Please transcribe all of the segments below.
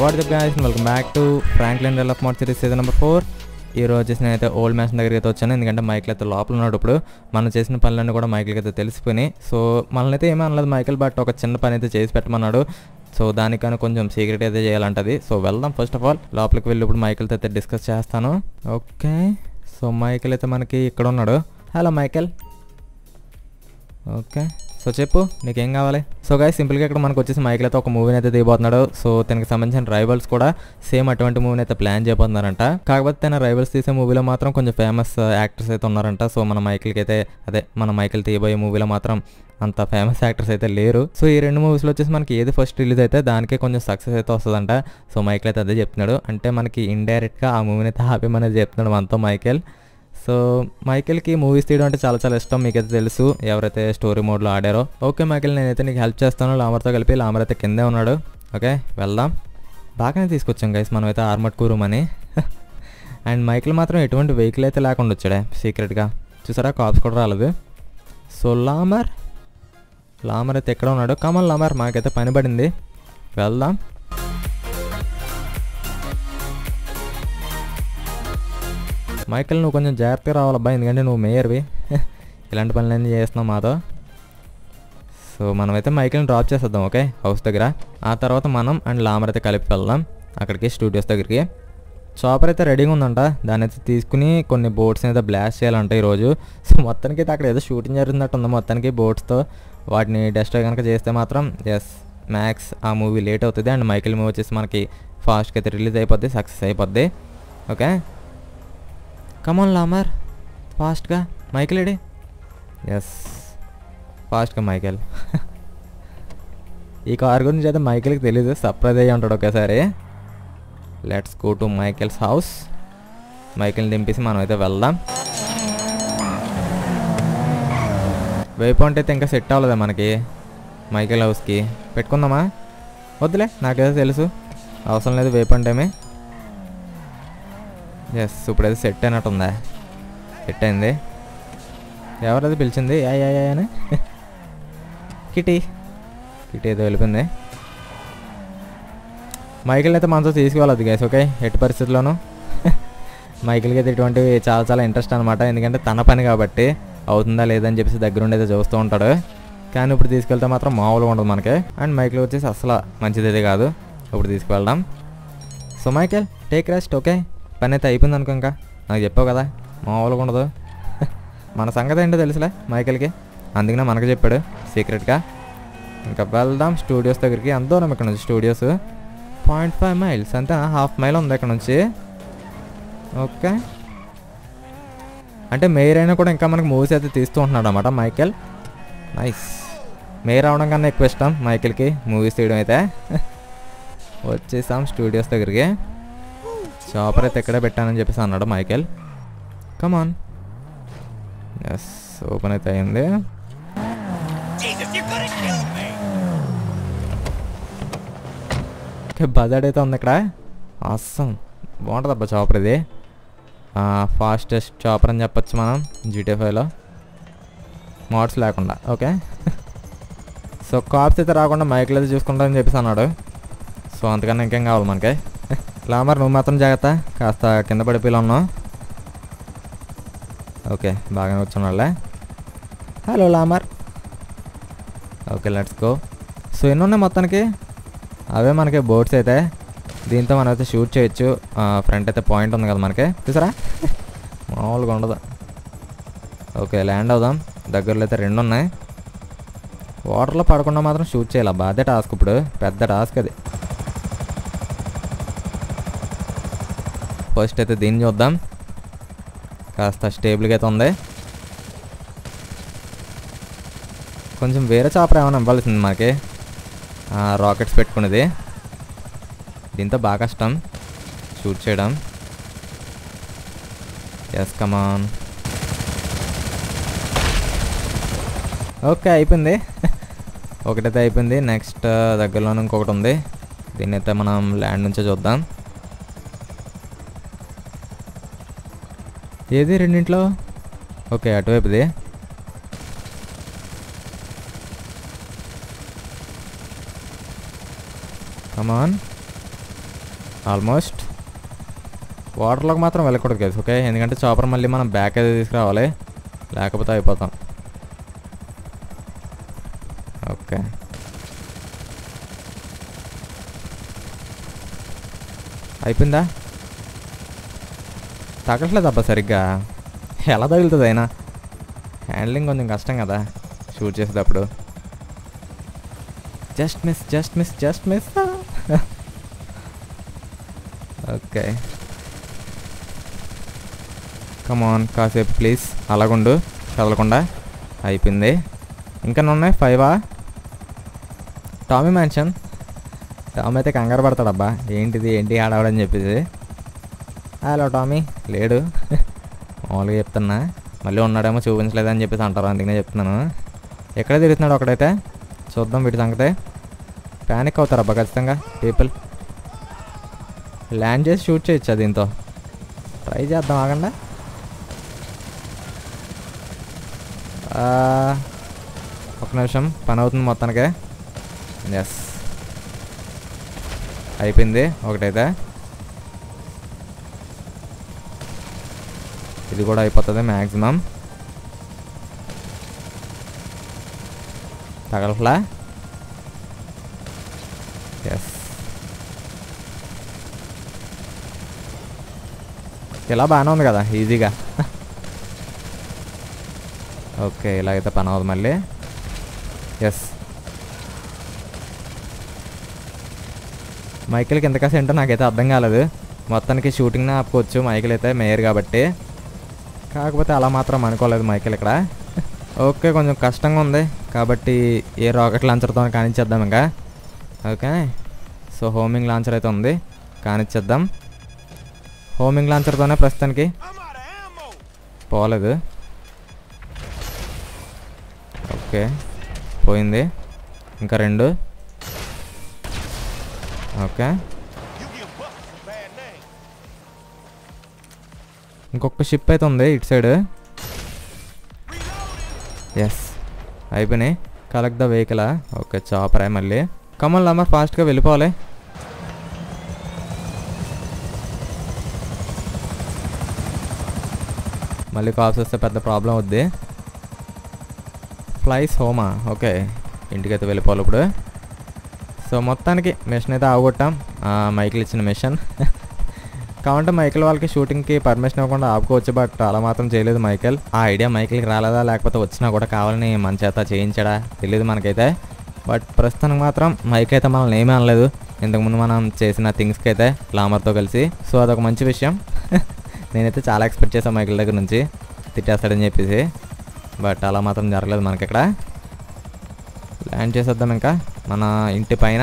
WhatsApp guys welcome back to Franklin డెల్ ఆఫ్ మోట్ సిరీస్ సీజన్ నెంబర్ ఫోర్ ఈ రోజు వచ్చేసి నేనైతే ఓల్డ్ మ్యాన్ దగ్గరికి అయితే వచ్చాను ఎందుకంటే మైకిల్ అయితే లోపల ఉన్నాడు ఇప్పుడు మనం చేసిన పనులన్నీ కూడా మైకిల్కి అయితే తెలిసిపోయినాయి సో మనల్ని అయితే ఏమీ అనలేదు మైకిల్ బట్ ఒక చిన్న పని అయితే చేసి పెట్టమన్నాడు సో దానికన్నా కొంచెం సీక్రెట్ అయితే చేయాలంటది సో వెళ్దాం ఫస్ట్ ఆఫ్ ఆల్ లోపలికి వెళ్ళి ఇప్పుడు మైకిల్తో అయితే డిస్కస్ చేస్తాను ఓకే సో మైకిల్ అయితే మనకి ఇక్కడ ఉన్నాడు హలో మైకిల్ ఓకే సో చెప్పు నీకేం కావాలి సో గాయ సింపుల్గా ఇక్కడ మనకు వచ్చేసి మైకిల్ అయితే ఒక మూవీని అయితే తీయబోతున్నాడు సో తనకి సంబంధించిన రైవల్స్ కూడా సేమ్ అటువంటి మూవీని అయితే ప్లాన్ చేయబోతున్నారంట కాకపోతే తన రైవల్స్ తీసే మూవీలో మాత్రం కొంచెం ఫేమస్ యాక్టర్స్ అయితే ఉన్నారంట సో మన మైకిల్కి అయితే అదే మన మైకిల్ తీయబోయే మూవీలో మాత్రం అంత ఫేమస్ యాక్టర్స్ అయితే లేరు సో ఈ రెండు మూవీస్లో వచ్చేసి మనకి ఏది ఫస్ట్ రిలీజ్ అయితే దానికే కొంచెం సక్సెస్ అయితే వస్తుందంట సో మైకిల్ అయితే అదే చెప్తున్నాడు అంటే మనకి ఇండైరెక్ట్గా ఆ మూవీని అయితే హ్యాపీ అనేది చెప్తున్నాడు మనతో మైకేల్ సో మైకేల్కి మూవీస్ తీయడం అంటే చాలా చాలా ఇష్టం మీకైతే తెలుసు ఎవరైతే స్టోరీ మోడ్లో ఆడారో ఓకే మైకేల్ నేనైతే నీకు హెల్ప్ చేస్తాను లామర్తో కలిపి లామర్ అయితే కిందే ఉన్నాడు ఓకే వెళ్దాం బాగానే తీసుకొచ్చాం గైస్ మనం అయితే ఆర్మట్ కూరూమ్ అని అండ్ మైకిల్ మాత్రం ఎటువంటి వెహికల్ అయితే లేకుండా వచ్చాడే సీక్రెట్గా చూసారా కాప్స్ కూడా రాలేదు సో లామర్ లామర్ అయితే ఎక్కడ ఉన్నాడు కమల్ లామర్ మాకైతే పని పడింది వెళ్దాం మైకిల్ నువ్వు కొంచెం జాగ్రత్తగా రావాలబ్బా ఎందుకంటే నువ్వు మేయర్వి ఇలాంటి పనులన్నీ చేస్తున్నావు మాతో సో మనమైతే మైకిల్ని డ్రాప్ చేసేద్దాం ఓకే హౌస్ దగ్గర ఆ తర్వాత మనం అండ్ లామర్ అయితే కలిపి వెళ్దాం అక్కడికి స్టూడియోస్ దగ్గరికి చాపర్ అయితే రెడీగా ఉందంట దాన్ని అయితే తీసుకుని కొన్ని బోట్స్ అయితే బ్లాస్ట్ చేయాలంట ఈరోజు సో మొత్తానికి అయితే అక్కడ ఏదో షూటింగ్ జరుగుతున్నట్టు ఉంది మొత్తానికి బోట్స్తో వాటిని డెస్ట్రాయ్ కనుక చేస్తే మాత్రం ఎస్ మ్యాక్స్ ఆ మూవీ లేట్ అవుతుంది అండ్ మైకిల్ మూవీ వచ్చేసి మనకి ఫాస్ట్గా అయితే రిలీజ్ అయిపోద్ది సక్సెస్ అయిపోద్ది ఓకే కమాన్ లామర్ ఫాస్ట్గా మైకిల్ ఎడి ఎస్ ఫాస్ట్గా మైకేల్ ఈ కార్ గురించి అయితే మైకేల్కి తెలీదు సర్ప్రైజ్ అయ్యి ఉంటాడు ఒకేసారి let's go to Michael's house మైకిల్ని దింపేసి మనం అయితే వెళ్దాం వే పాయింట్ అయితే ఇంకా సెట్ అవ్వలేదా మనకి మైకేల్ హౌస్కి పెట్టుకుందామా వద్దులే నాకేదో తెలుసు అవసరం లేదు వే పాయింట్ ఏమి ఎస్ ఇప్పుడైతే సెట్ అయినట్టుందా సెట్ అయింది ఎవరది పిలిచింది యా యా యా అని కిటీ కిటీ ఏదో వెళ్ళిపోయింది మైకిల్ అయితే మనతో తీసుకువెళ్ళదు గైస్ ఓకే ఎట్టి పరిస్థితుల్లోనూ మైకిల్కి అయితే ఇటువంటివి చాలా చాలా ఇంట్రెస్ట్ అనమాట ఎందుకంటే తన పని కాబట్టి అవుతుందా లేదా అని చెప్పేసి దగ్గరుండి అయితే చూస్తూ ఉంటాడు కానీ ఇప్పుడు తీసుకెళ్తే మాత్రం మామూలుగా ఉండదు మనకి అండ్ మైకిల్ వచ్చేసి అసలు మంచిది అయితే కాదు ఇప్పుడు తీసుకువెళ్దాం so Michael take rest okay పని అయితే అయిపోయింది అనుకో ఇంకా నాకు చెప్పావు కదా మామూలుగా ఉండదు మన సంగతి ఏంటో తెలుసులే మైకేల్కి అందుకనే మనకు చెప్పాడు సీక్రెట్గా ఇంకా వెళ్దాం స్టూడియోస్ దగ్గరికి ఎంత దూరం ఇక్కడ నుంచి స్టూడియోస్ పాయింట్ ఫైవ్ మైల్స్ అంతేనా హాఫ్ మైల్ ఉంది ఇక్కడ నుంచి ఓకే అంటే మేయర్ అయినా కూడా ఇంకా మనకు మూవీస్ అయితే తీస్తూ ఉంటున్నాడు అనమాట మైకేల్ నైస్ మేయర్ అవడం కన్నా ఎక్కువ ఇష్టం మైకేల్కి మూవీస్ తీయడం అయితే వచ్చేసాం స్టూడియోస్ దగ్గరికి షాపర్ అయితే ఎక్కడే పెట్టానని చెప్పేసి అన్నాడు మైకేల్ కమాన్ ఎస్ ఓపెన్ అయితే అయింది బజాడ్ అయితే ఉంది ఇక్కడ అస్సం బాగుంటుంది అబ్బా చాపర్ ఇది ఫాస్టెస్ట్ చాపర్ అని చెప్పొచ్చు మనం జీటీ ఫైవ్లో మోడ్స్ లేకుండా ఓకే సో కాప్స్ అయితే రాకుండా మైకిల్ అయితే చూసుకుంటారని చెప్పేసి అన్నాడు సో అంతకన్నా ఇంకేం కావాలి మనకి లామర్ నువ్వు మాత్రం జాగ్రత్త కాస్త కింద పడిపోయి ఉన్నావు ఓకే బాగానే వచ్చున్నాళ్ళే hello Lamar okay let's go so ఎన్ని ఉన్నాయి మొత్తానికి అవే మనకి బోట్స్ అయితే దీంతో మనం అయితే షూట్ చేయొచ్చు ఫ్రంట్ అయితే పాయింట్ ఉంది కదా మనకి చూసారా మామూలుగా ఉండదు ఓకే ల్యాండ్ అవుదాం దగ్గరలో అయితే రెండు ఉన్నాయి వాటర్లో పడకుండా మాత్రం షూట్ చేయాలి అబ్బా అదే టాస్క్ ఇప్పుడు పెద్ద టాస్క్ అది ఫస్ట్ అయితే దీన్ని చూద్దాం కాస్త స్టేబుల్గా అయితే ఉంది కొంచెం వేరే చాపర్ ఏమైనా ఇవ్వాల్సింది మనకి రాకెట్స్ పెట్టుకునేది దీంతో బాగా కష్టం షూట్ చేయడం ఎస్ కమాన్ ఓకే అయిపోయింది ఒకటైతే అయిపోయింది నెక్స్ట్ దగ్గరలోనే ఇంకొకటి ఉంది దీన్ని అయితే మనం ల్యాండ్ నుంచే చూద్దాం ఏది రెండింట్లో ఓకే అటువైపుది కమాన్ ఆల్మోస్ట్ వాటర్లోకి మాత్రం వెళ్ళకూడదు గైస్ ఓకే ఎందుకంటే చాపర్ మళ్ళీ మనం బ్యాక్ అయితే తీసుకురావాలి లేకపోతే అయిపోతాం ఓకే అయిపోయిందా తగలట్లేదు అబ్బా సరిగ్గా ఎలా తగులుతుంది అయినా హ్యాండ్లింగ్ కొంచెం కష్టం కదా షూట్ చేసేటప్పుడు just miss just miss just miss okay come on కాసేపు ప్లీజ్ అలాగుండు కదలకుండా అయిపోయింది ఇంకా ఉన్నాయి ఫైవా టామీ మ్యాన్షన్ టామీ అయితే కంగారు పడతాడబ్బా ఏంటిది ఏంటి ఆడవడని చెప్పేసి హలో టామీ లేడు మామూలుగా చెప్తున్నా మళ్ళీ ఉన్నాడేమో చూపించలేదని చెప్పేసి అంటారు అందుకనే చెప్తున్నాను ఎక్కడ తిరుగుతున్నాడు ఒకడైతే చూద్దాం వీటి సంగతే ప్యానిక్ అవుతారబ్బా ఖచ్చితంగా పీపుల్ ల్యాండ్ చేసి షూట్ చేయొచ్చా దీంతో ట్రై చేద్దాం ఆగండా ఆ, ఒక నిమిషం పని అవుతుంది మొత్తానికే ఎస్ అయిపోయింది ఒకటైతే ఇది కూడా అయిపోతుంది మ్యాక్సిమం తగలట్లా ఎస్ ఇలా బాగానే ఉంది కదా ఈజీగా ఓకే ఇలాగైతే పని అవ్వదు మళ్ళీ ఎస్ మైకిల్కి ఎంత కాసి ఏంటో నాకైతే అర్థం కాలేదు మొత్తానికి షూటింగ్ని ఆపుకోవచ్చు మైకిల్ అయితే మేయర్ కాబట్టి కాకపోతే అలా మాత్రం అనుకోలేదు మైకిల్ ఇక్కడ ఓకే కొంచెం కష్టంగా ఉంది కాబట్టి ఏ రాకెట్ లాంచర్తో కానిచ్చేద్దాం ఇంకా ఓకే సో హోమింగ్ లాంచర్ అయితే ఉంది కానిచ్చేద్దాం హోమింగ్ లాంచర్తోనే ప్రస్తుతానికి పోలేదు ఓకే పోయింది ఇంకా రెండు ఓకే ఇంకొక షిప్ అయితే ఉంది ఇటు సైడ్ ఎస్ అయిపోయినాయి కలెక్ట్ ద వెహికల్ ఓకే చాపరే మళ్ళీ కమల్ నెంబర్ ఫాస్ట్గా వెళ్ళిపోవాలి మళ్ళీ కాల్స్ వస్తే పెద్ద ప్రాబ్లం అవుద్ది ఫ్లైస్ హోమా ఓకే ఇంటికైతే వెళ్ళిపోవాలి ఇప్పుడు సో మొత్తానికి మిషన్ అయితే ఆగొట్టాం ఆ, మైకిల్ ఇచ్చిన మిషన్ కావంటే మైకిల్ వాళ్ళకి షూటింగ్కి పర్మిషన్ ఇవ్వకుండా ఆపుకోవచ్చు బట్ అలా మాత్రం చేయలేదు మైకిల్ ఆ ఐడియా మైకిల్కి రాలేదా లేకపోతే వచ్చినా కూడా కావాలని మన చేత చేయించాడా తెలియదు మనకైతే బట్ ప్రస్తుతానికి మాత్రం మైక్ అయితే మనల్ని ఏమీ అనలేదు ఇంతకుముందు మనం చేసిన థింగ్స్కి అయితే గ్లామర్తో కలిసి సో అదొక మంచి విషయం నేనైతే చాలా ఎక్స్పెక్ట్ చేశాను మైకిల్ దగ్గర నుంచి తిట్టేస్తాడని చెప్పేసి బట్ అలా మాత్రం జరగలేదు మనకి ఇక్కడ ల్యాండ్ చేసేద్దాం ఇంకా మన ఇంటి పైన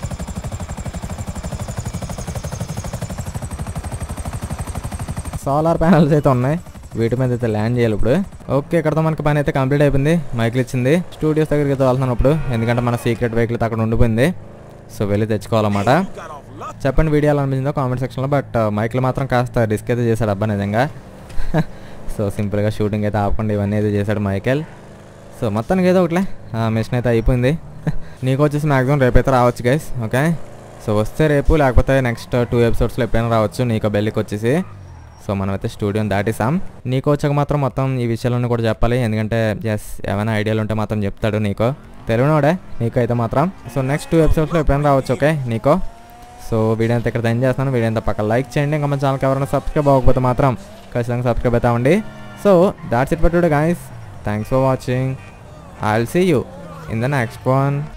సోలార్ ప్యానల్స్ అయితే ఉన్నాయి వీటి మీద అయితే ల్యాండ్ చేయాలి ఇప్పుడు ఓకే ఇక్కడతో మనకి పని అయితే కంప్లీట్ అయిపోయింది మైకిల్ ఇచ్చింది స్టూడియోస్ దగ్గరికి అయితే వెళ్తున్నాను ఇప్పుడు ఎందుకంటే మన సీక్రెట్ వెహికల్ అక్కడ ఉండిపోయింది సో వెళ్ళి తెచ్చుకోవాలన్నమాట చెప్పండి వీడియో ఎలా అనిపించిందో కామెంట్ సెక్షన్లో బట్ మైకిల్ మాత్రం కాస్త రిస్క్ అయితే చేశాడు అబ్బా నిజంగా సో సింపుల్గా షూటింగ్ అయితే ఆపకుండా ఇవన్నీ అయితే చేశాడు మైకేల్ సో మొత్తానికి ఏదో ఒకట్లే మిషన్ అయితే అయిపోయింది నీకు వచ్చేసి మ్యాక్సిమం రేపైతే రావచ్చు గైస్ ఓకే సో వస్తే రేపు లేకపోతే నెక్స్ట్ టూ ఎపిసోడ్స్లో ఎప్పుడైనా రావచ్చు నీకు బెల్లికి వచ్చేసి సో మనమైతే స్టూడియోని దాటేసాం నీకు వచ్చాక మాత్రం మొత్తం ఈ విషయాలన్నీ కూడా చెప్పాలి ఎందుకంటే ఎస్ ఏమైనా ఐడియాలు ఉంటే మాత్రం చెప్తాడు నీకో తెలియనోడే నీకు అయితే మాత్రం సో నెక్స్ట్ టూ ఎపిసోడ్స్లో ఎప్పుడైనా రావచ్చు ఓకే నీకో సో వీడియో అంతా ఇక్కడ ఎండ్ చేస్తాను వీడియో అంతా పక్కన లైక్ చేయండి ఇంకా మన ఛానల్కి ఎవరైనా సబ్స్క్రైబ్ అవ్వకపోతే మాత్రం ఖచ్చితంగా సబ్స్క్రైబ్ అవుతామండి సో దాట్స్ ఇట్ పట్టుడు guys thanks for watching I will see you in the next one